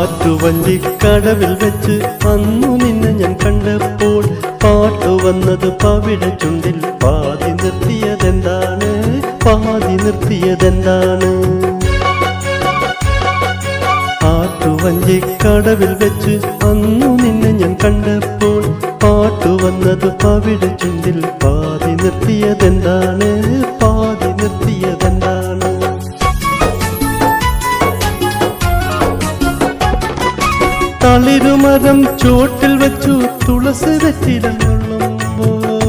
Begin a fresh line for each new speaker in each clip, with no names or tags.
ആറ്റുവഞ്ചിക്കടവിൽ വെച്ച് അന്നു നിന്നെ ഞാൻ കണ്ടപ്പോൾ പാട്ടു വന്നത് പവിട ചുണ്ടിൽ പാതി നിർത്തിയതെന്താണ് പാതി നിർത്തിയതെന്താണ് ആറ്റുവഞ്ചിക്കടവിൽ വെച്ച് അന്നു നിന്നെ ഞാൻ കണ്ടപ്പോൾ പാട്ടു വന്നത് പവിട ചുണ്ടിൽ പാതി നിർത്തിയതെന്താണ് പാതി നിർത്തിയതെന്താണ് തളിരുമരം ചോട്ടിൽ വെച്ചു തുളസി വെച്ചിരുന്നുള്ളുമ്പോ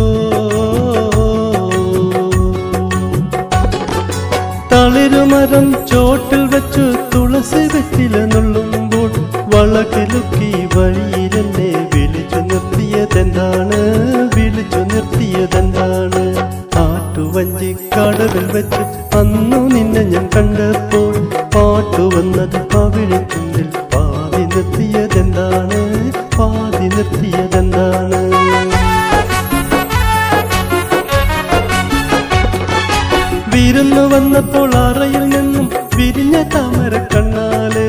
തളിരുമരം ചോട്ടിൽ വെച്ചു തുളസി വെച്ചിലെന്നുള്ളുമ്പോൾ വളകിലുക്കി വഴിയിലെന്നെ വിളിച്ചു നിർത്തിയതെന്താണ് വിളിച്ചു നിർത്തിയതെന്താണ് ആറ്റുവഞ്ചി കടവിൽ വെച്ച് അന്നു നിന്നെ ഞാൻ കണ്ടപ്പോൾ പാട്ടു വന്നത് പവിഴത്തുണ്ടിൽ പാതി നിർത്തിയതെന്താണ് പാതി നിർത്തിയതെന്താണ് വിരുന്നു വന്നപ്പോൾ അറയിൽ നിന്നും വിരിഞ്ഞ താമര കണ്ണാലേ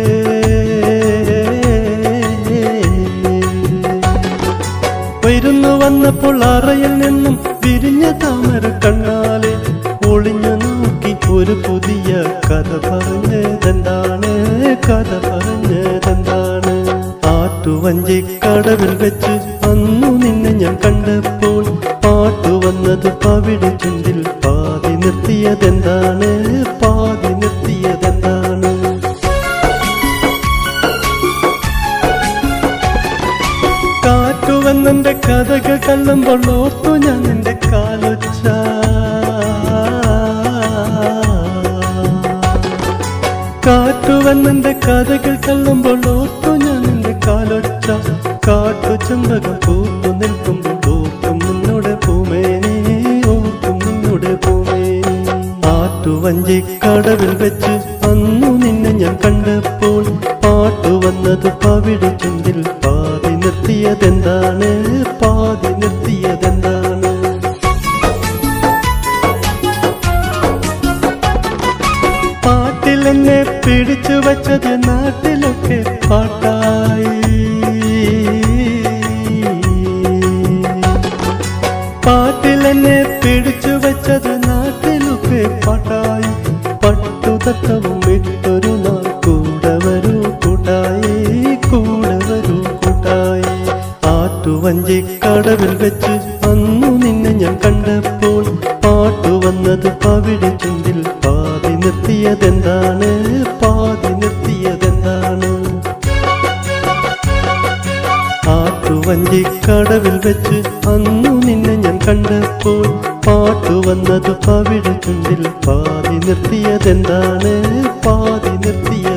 വിരുന്നു വന്നപ്പോൾ അറയിൽ നിന്നും വിരിഞ്ഞ താമര കണ്ണാലെ ഒളിഞ്ഞു നോക്കി ഒരു പുതിയ കഥ പറഞ്ഞതെന്താണ് കഥ പറഞ്ഞതെന്താണ് ആറ്റുവഞ്ചി കടവിൽ വെച്ച് അന്നു നിന്നെ ഞാൻ കണ്ടപ്പോൾ പാട്ടു വന്നത് പവിട ചുണ്ടിൽ പാതി നിർത്തിയതെന്താണ് പാതി നിർത്തിയതെന്താണ് കാറ്റുവന്നെന്റെ കഥകൾ കല്ലുമ്പോൾ ഓർത്തു ഞാൻ നിന്റെ കാലൊച്ച കാറ്റുവന്നെന്റെ കഥകൾ കല്ലുമ്പോൾ ഓർത്തു ഞാൻ നിന്റെ കാലൊച്ച കാട്ടു ചെമ്പകം പൂത്തു നിൽക്കുമ്പോൾ ഓർക്കും നിന്നോട് പൂമേനെ ഓർക്കും നിന്നോട് പൂമേനെ ആറ്റുവഞ്ചി കടവിൽ വെച്ച് അന്നു നിന്നെ ഞാൻ കണ്ടപ്പോൾ പാട്ടു വന്നത് പവിട ചുണ്ടിൽ പാതി നിർത്തിയതെന്താണ് പാതി നിർത്തിയതെന്താണ് പാട്ടിൽ എന്നെ പിടിച്ചു വച്ചത് നാട്ടിലൊക്കെ പാട്ടായി പാട്ടിൽ എന്നെ പിടിച്ചു വെച്ചത് നാട്ടിലൊക്കെ പാട്ടായി പട്ടുതത്തവും ഇട്ടൊരു നാൾ കൂടെ വരൂ കൂട്ടായി കൂടെ വരൂ കൂട്ടായി ആറ്റുവഞ്ചി കടവിൽ വെച്ച് അന്നു നിന്നെ ഞാൻ കണ്ടപ്പോൾ പാട്ടു വന്നത് പവിടി ചുണ്ടിൽ പാതി നിർത്തിയതെന്താണ് പാതി നിർത്തിയതെന്താണ് ആറ്റുവഞ്ചി കടവിൽ വെച്ച് അന്നു നിന്നെ ഞാൻ കണ്ടപ്പോൾ പാട്ടു വന്നത് പവിട ചുണ്ടിൽ പാതി നിർത്തിയതെന്താണ് പാതി നിർത്തിയ